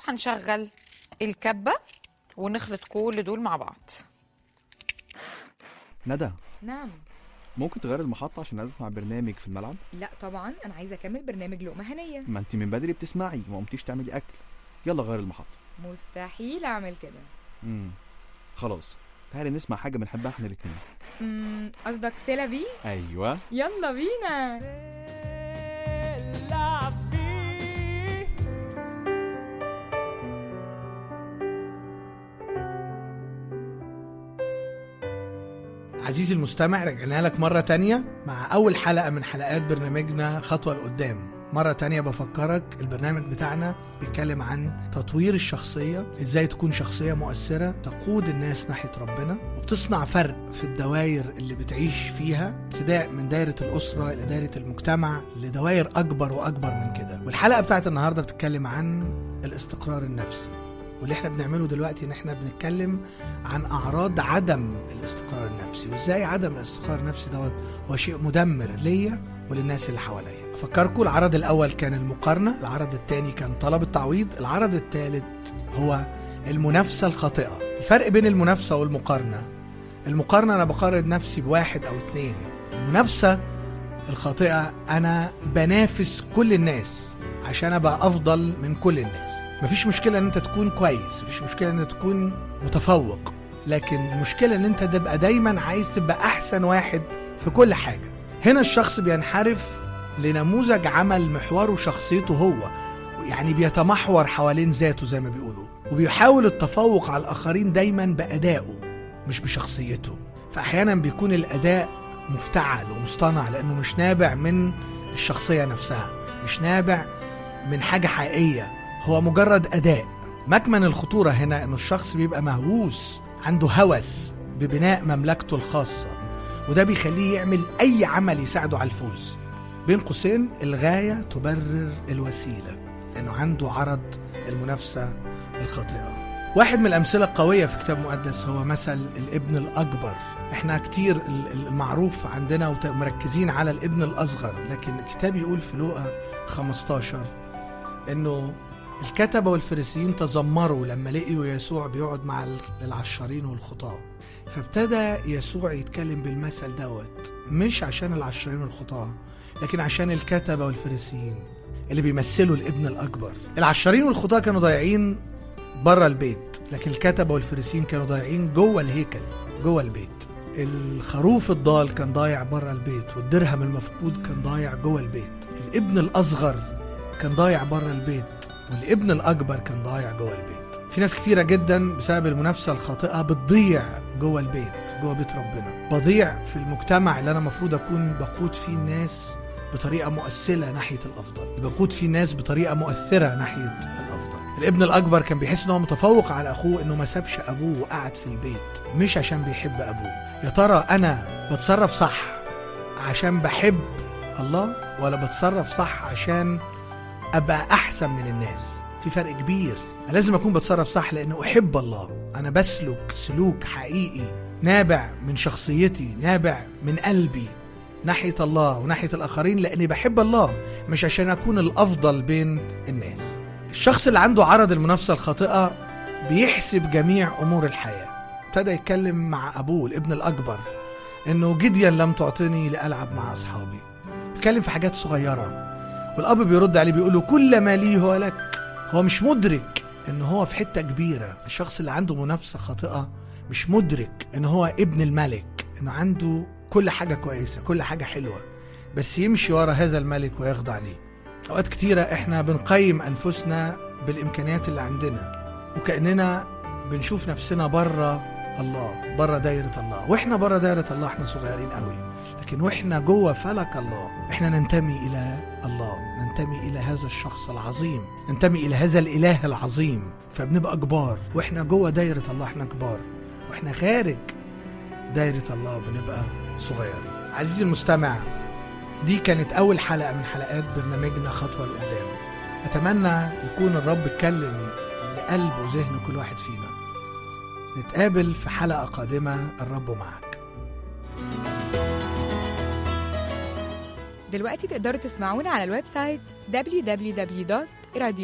وهنشغل الكبة ونخلط كل دول مع بعض ندى نعم ممكن تغير المحطة عشان اسمع برنامج في الملعب لا طبعا انا عايزه اكمل برنامج لقمه هنيه ما انت من بدري بتسمعي وما قمتيش تعملي اكل يلا غير المحطة مستحيل اعمل كده امم خلاص تعالي نسمع حاجة بنحبها احنا الاتنين أمم، قصدك سيلافي ايوه يلا بينا عزيزي المستمع رجعنا لك مرة تانية مع أول حلقة من حلقات برنامجنا خطوة لقدام مرة تانية بفكرك البرنامج بتاعنا بيتكلم عن تطوير الشخصية ازاي تكون شخصية مؤثرة تقود الناس ناحية ربنا وبتصنع فرق في الدوائر اللي بتعيش فيها ابتداء من دايرة الأسرة إلى دايرة المجتمع لدوائر أكبر وأكبر من كده والحلقة بتاعت النهاردة بتتكلم عن الاستقرار النفسي واللي احنا بنعمله دلوقتي ان احنا بنتكلم عن اعراض عدم الاستقرار النفسي وازاي عدم الاستقرار النفسي دوت هو شيء مدمر ليا وللناس اللي حواليا افكركم العرض الاول كان المقارنه العرض الثاني كان طلب التعويض العرض الثالث هو المنافسه الخاطئه الفرق بين المنافسه والمقارنه المقارنه انا بقارن نفسي بواحد او اتنين المنافسه الخاطئه انا بنافس كل الناس عشان ابقى افضل من كل الناس مفيش مشكله ان انت تكون كويس مفيش مشكله ان انت تكون متفوق لكن المشكله ان انت تبقى دايما عايز تبقى احسن واحد في كل حاجه هنا الشخص بينحرف لنموذج عمل محوره شخصيته هو يعني بيتمحور حوالين ذاته زي ما بيقولوا وبيحاول التفوق على الاخرين دايما بادائه مش بشخصيته فاحيانا بيكون الاداء مفتعل ومصطنع لانه مش نابع من الشخصيه نفسها مش نابع من حاجه حقيقيه هو مجرد اداء مكمن الخطوره هنا انه الشخص بيبقى مهووس عنده هوس ببناء مملكته الخاصه وده بيخليه يعمل اي عمل يساعده على الفوز بين قوسين الغايه تبرر الوسيله لانه عنده عرض المنافسه الخاطئه واحد من الأمثلة القوية في كتاب مقدس هو مثل الابن الأكبر احنا كتير ال- المعروف عندنا وت- مركزين على الابن الأصغر لكن الكتاب يقول في لوقا 15 انه الكتبة والفريسيين تذمروا لما لقيوا يسوع بيقعد مع ال- العشارين والخطاة فابتدى يسوع يتكلم بالمثل دوت مش عشان العشارين والخطاة لكن عشان الكتبة والفريسيين اللي بيمثلوا الابن الأكبر العشارين والخطاة كانوا ضايعين بره البيت لكن الكتبة والفريسيين كانوا ضايعين جوه الهيكل جوه البيت الخروف الضال كان ضايع بره البيت والدرهم المفقود كان ضايع جوه البيت الابن الأصغر كان ضايع بره البيت والابن الأكبر كان ضايع جوه البيت في ناس كتيرة جدا بسبب المنافسة الخاطئة بتضيع جوه البيت جوه بيت ربنا بضيع في المجتمع اللي أنا المفروض أكون بقود فيه الناس بطريقة مؤثرة ناحية الأفضل بقود فيه الناس بطريقة مؤثرة ناحية الأفضل الابن الأكبر كان بيحس إن هو متفوق على أخوه إنه ما سابش أبوه وقعد في البيت مش عشان بيحب أبوه يا ترى أنا بتصرف صح عشان بحب الله ولا بتصرف صح عشان ابقى احسن من الناس في فرق كبير أنا لازم اكون بتصرف صح لانه احب الله انا بسلك سلوك حقيقي نابع من شخصيتي نابع من قلبي ناحية الله وناحية الآخرين لأني بحب الله مش عشان أكون الأفضل بين الناس الشخص اللي عنده عرض المنافسة الخاطئة بيحسب جميع أمور الحياة ابتدى يتكلم مع أبوه الابن الأكبر إنه جديا لم تعطني لألعب مع أصحابي بيتكلم في حاجات صغيرة والاب بيرد عليه بيقول له كل ما لي هو لك هو مش مدرك ان هو في حته كبيره الشخص اللي عنده منافسه خاطئه مش مدرك ان هو ابن الملك انه عنده كل حاجه كويسه كل حاجه حلوه بس يمشي ورا هذا الملك ويخضع ليه اوقات كتيره احنا بنقيم انفسنا بالامكانيات اللي عندنا وكاننا بنشوف نفسنا بره الله بره دايره الله واحنا بره دايره الله احنا صغيرين قوي لكن واحنا جوه فلك الله احنا ننتمي الى الله ننتمي الى هذا الشخص العظيم ننتمي الى هذا الاله العظيم فبنبقى كبار واحنا جوه دايره الله احنا كبار واحنا خارج دايره الله بنبقى صغيرين عزيزي المستمع دي كانت اول حلقه من حلقات برنامجنا خطوه لقدام اتمنى يكون الرب اتكلم لقلب وذهن كل واحد فينا نتقابل في حلقه قادمه الرب معك دلوقتي تقدروا تسمعونا على الويب سايت www.radio